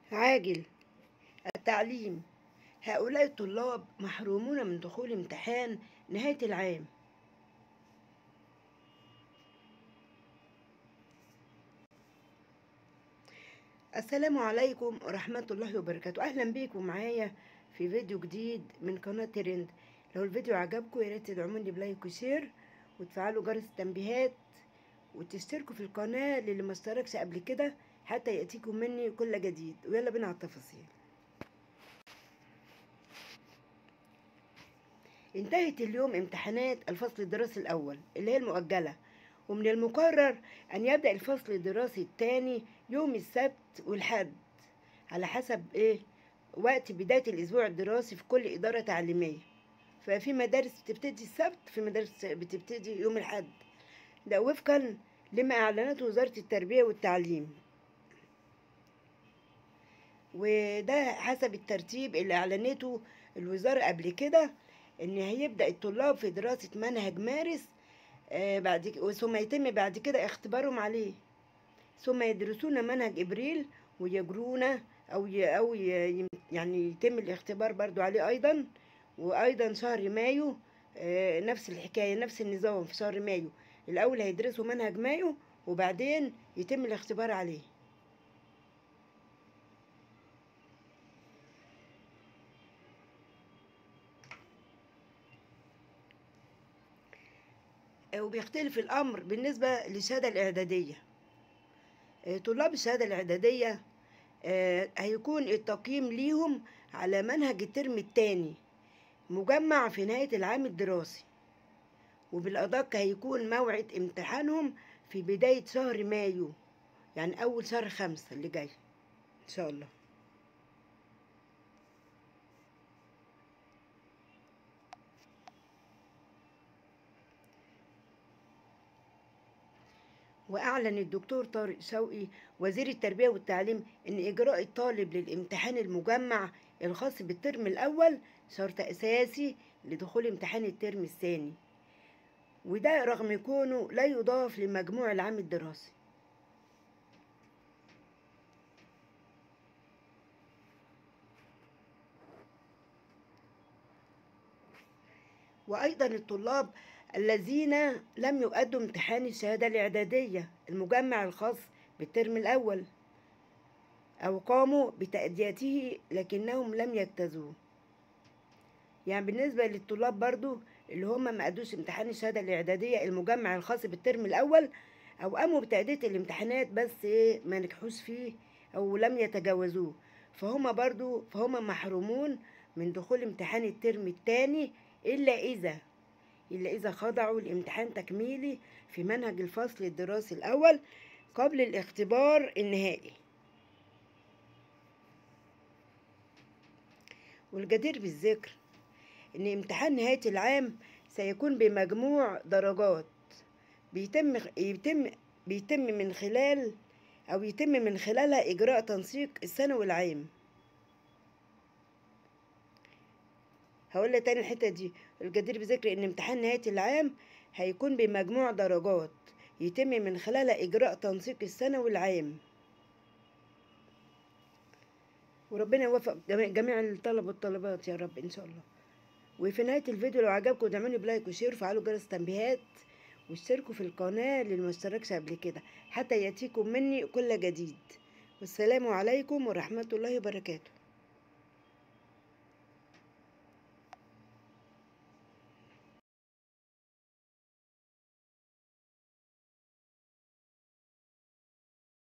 عاجل التعليم هؤلاء الطلاب محرومون من دخول امتحان نهاية العام السلام عليكم ورحمة الله وبركاته أهلا بيكم معايا في فيديو جديد من قناة ترند لو الفيديو عجبكم يا ريت تدعموني بلايك وشير وتفعلوا جرس التنبيهات وتشتركوا في القناة للي ما اشتركش قبل كده حتى يأتيكم مني كل جديد ويلا بينا على التفاصيل انتهت اليوم امتحانات الفصل الدراسي الأول اللي هي المؤجلة ومن المقرر أن يبدأ الفصل الدراسي الثاني يوم السبت والحد على حسب إيه وقت بداية الأسبوع الدراسي في كل إدارة تعليمية ففي مدارس بتبتدي السبت في مدارس بتبتدي يوم الحد ده وفقا لما أعلنته وزارة التربية والتعليم وده حسب الترتيب اللي أعلنته الوزارة قبل كده إن هيبدأ الطلاب في دراسة منهج مارس آه بعد ثم يتم بعد كده اختبارهم عليه ثم يدرسون منهج إبريل ويجرون أو ي أو ي يعني يتم الاختبار برضو عليه أيضا وأيضا شهر مايو آه نفس الحكاية نفس النظام في شهر مايو الأول هيدرسوا منهج مايو وبعدين يتم الاختبار عليه وبيختلف الأمر بالنسبة للشهادة الإعدادية طلاب الشهادة الإعدادية هيكون التقييم ليهم على منهج الترم الثاني مجمع في نهاية العام الدراسي وبالأدق هيكون موعد امتحانهم في بداية شهر مايو يعني أول شهر خمسة اللي جاي إن شاء الله وأعلن الدكتور طارق شوقي وزير التربية والتعليم إن إجراء الطالب للامتحان المجمع الخاص بالترم الأول شرط أساسي لدخول امتحان الترم الثاني وده رغم كونه لا يضاف لمجموع العام الدراسي وأيضا الطلاب الذين لم يؤدوا امتحان الشهادة الإعدادية المجمع الخاص بالترم الأول أو قاموا بتأديته لكنهم لم يجتازوه يعني بالنسبة للطلاب برضو اللي هم ما أدوش امتحان الشهادة الإعدادية المجمع الخاص بالترم الأول أو قاموا بتأدية الامتحانات بس إيه ما نجحوش فيه أو لم يتجاوزوه فهم برضو فهم محرومون من دخول امتحان الترم الثاني إلا إذا إلا إذا خضعوا لامتحان تكميلي في منهج الفصل الدراسي الأول قبل الاختبار النهائي والجدير بالذكر إن امتحان نهاية العام سيكون بمجموع درجات بيتم يتم بيتم من خلال أو يتم من خلالها إجراء تنسيق الثانوي العام هقول لك تاني الحتة دي الجدير بذكر إن امتحان نهاية العام هيكون بمجموع درجات يتم من خلالها إجراء تنسيق الثانوي العام وربنا يوفق جميع الطلبة والطالبات يا رب إن شاء الله وفي نهاية الفيديو لو عجبكم دعموني بلايك وشير وفعلوا جرس التنبيهات واشتركوا في القناة اللي ما اشتركش قبل كده حتى يأتيكم مني كل جديد والسلام عليكم ورحمة الله وبركاته